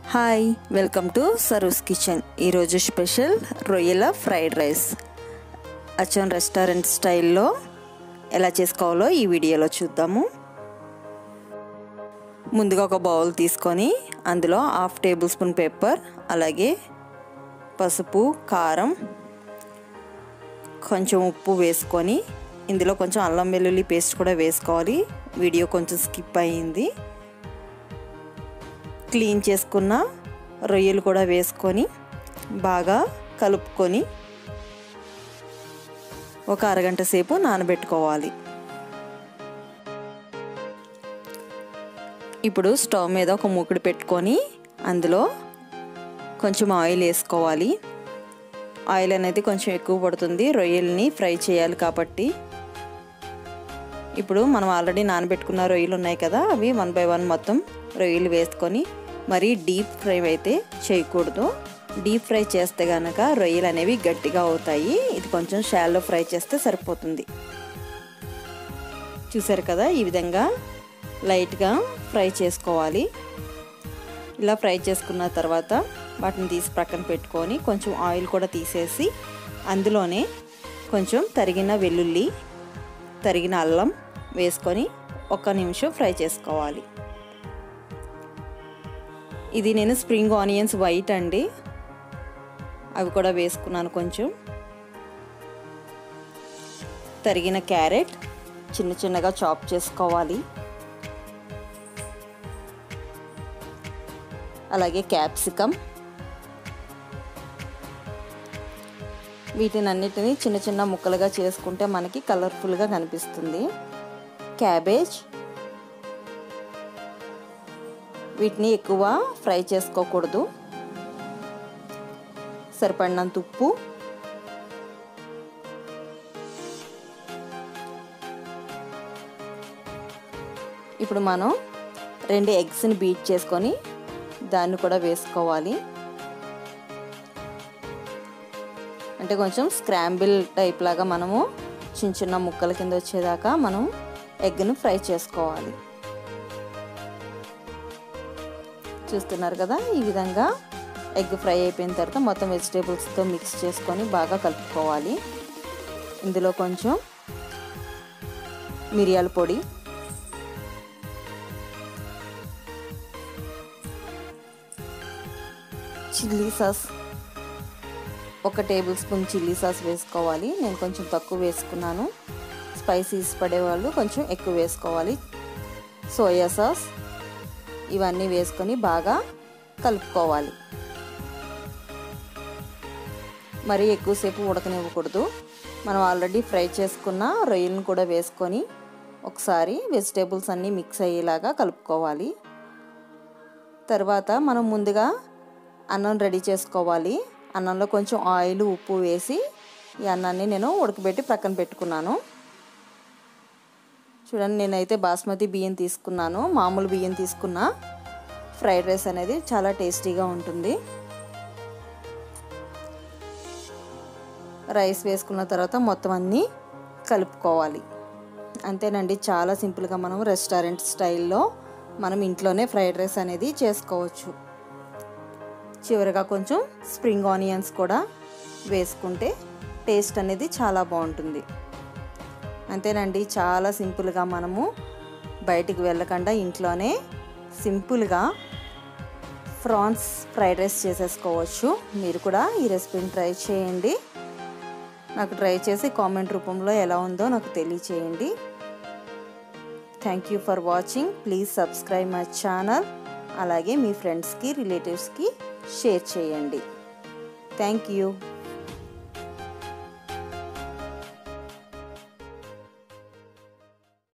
hi welcome to Saru's kitchen ఈరోజు special రొయ్యల fried rice అచ్చన్ రెస్టారెంట్ స్టైల్లో ఎలా చేసుకోవాలో ఈ వీడియోలో చూద్దాము ముందుగా ఒక బౌల్ తీసుకొని అందులో హాఫ్ టేబుల్ స్పూన్ పెప్పర్ అలాగే పసుపు కారం కొంచెం ఉప్పు వేసుకొని ఇందులో కొంచెం అల్లం వెల్లుల్లి పేస్ట్ కూడా వేసుకోవాలి వీడియో కొంచెం స్కిప్ అయ్యింది క్లీన్ చేసుకున్న రొయ్యలు కూడా వేసుకొని బాగా కలుపుకొని ఒక అరగంట సేపు నానబెట్టుకోవాలి ఇప్పుడు స్టవ్ మీద ఒక మూకుడు పెట్టుకొని అందులో కొంచెం ఆయిల్ వేసుకోవాలి ఆయిల్ అనేది కొంచెం ఎక్కువ పడుతుంది రొయ్యల్ని ఫ్రై చేయాలి కాబట్టి ఇప్పుడు మనం ఆల్రెడీ నానబెట్టుకున్న రొయ్యలు ఉన్నాయి కదా అవి వన్ బై వన్ మొత్తం రొయ్యలు వేసుకొని మరీ డీప్ ఫ్రై అయితే చేయకూడదు డీప్ ఫ్రై చేస్తే కనుక రొయ్యలు అనేవి గట్టిగా అవుతాయి ఇది కొంచెం షాల్లో ఫ్రై చేస్తే సరిపోతుంది చూసారు కదా ఈ విధంగా లైట్గా ఫ్రై చేసుకోవాలి ఇలా ఫ్రై చేసుకున్న తర్వాత వాటిని తీసి ప్రక్కన పెట్టుకొని కొంచెం ఆయిల్ కూడా తీసేసి అందులోనే కొంచెం తరిగిన వెల్లుల్లి తరిగిన అల్లం వేసుకొని ఒక్క నిమిషం ఫ్రై చేసుకోవాలి ఇది నేను స్ప్రింగ్ ఆనియన్స్ వైట్ అండి అవి కూడా వేసుకున్నాను కొంచెం తరిగిన క్యారెట్ చిన్న చిన్నగా చాప్ చేసుకోవాలి అలాగే క్యాప్సికమ్ వీటిని అన్నిటిని చిన్న చిన్న ముక్కలుగా చేసుకుంటే మనకి కలర్ఫుల్గా కనిపిస్తుంది క్యాబేజ్ వీటిని ఎక్కువ ఫ్రై చేసుకోకూడదు సరిపడినంత ఉప్పు ఇప్పుడు మనం రెండు ఎగ్స్ని బీట్ చేసుకొని దాన్ని కూడా వేసుకోవాలి అంటే కొంచెం స్క్రాంబిల్ టైప్ లాగా మనము చిన్న చిన్న ముక్కల కింద వచ్చేదాకా మనం ఎగ్ను ఫ్రై చేసుకోవాలి చూస్తున్నారు కదా ఈ విధంగా ఎగ్ ఫ్రై అయిపోయిన తర్వాత మొత్తం వెజిటేబుల్స్తో మిక్స్ చేసుకొని బాగా కలుపుకోవాలి ఇందులో కొంచెం మిరియాల పొడి చిల్లీ సాస్ ఒక టేబుల్ స్పూన్ చిల్లీ సాస్ వేసుకోవాలి నేను కొంచెం తక్కువ వేసుకున్నాను స్పైసీస్ పడేవాళ్ళు కొంచెం ఎక్కువ వేసుకోవాలి సోయా సాస్ ఇవన్నీ వేసుకొని బాగా కలుపుకోవాలి మరి ఎక్కువసేపు ఉడకనివ్వకూడదు మనం ఆల్రెడీ ఫ్రై చేసుకున్న రొయ్యలను కూడా వేసుకొని ఒకసారి వెజిటేబుల్స్ అన్నీ మిక్స్ అయ్యేలాగా కలుపుకోవాలి తర్వాత మనం ముందుగా అన్నం రెడీ చేసుకోవాలి అన్నంలో కొంచెం ఆయిల్ ఉప్పు వేసి ఈ అన్నాన్ని నేను ఉడకబెట్టి ప్రక్కన పెట్టుకున్నాను చూడండి నేనైతే బాస్మతి బియ్యం తీసుకున్నాను మామూలు బియ్యం తీసుకున్న ఫ్రైడ్ రైస్ అనేది చాలా టేస్టీగా ఉంటుంది రైస్ వేసుకున్న తర్వాత మొత్తం అన్నీ కలుపుకోవాలి అంతేనండి చాలా సింపుల్గా మనం రెస్టారెంట్ స్టైల్లో మనం ఇంట్లోనే ఫ్రైడ్ రైస్ అనేది చేసుకోవచ్చు చివరిగా కొంచెం స్ప్రింగ్ ఆనియన్స్ కూడా వేసుకుంటే టేస్ట్ అనేది చాలా బాగుంటుంది అంతేనండి చాలా సింపుల్గా మనము బయటికి వెళ్ళకుండా ఇంట్లోనే సింపుల్గా ఫ్రాన్స్ ఫ్రైడ్ రైస్ చేసేసుకోవచ్చు మీరు కూడా ఈ రెసిపీని ట్రై చేయండి నాకు ట్రై చేసి కామెంట్ రూపంలో ఎలా ఉందో నాకు తెలియచేయండి thank you for watching please subscribe my channel అలాగే మీ ఫ్రెండ్స్కి రిలేటివ్స్కి షేర్ చేయండి థ్యాంక్ యూ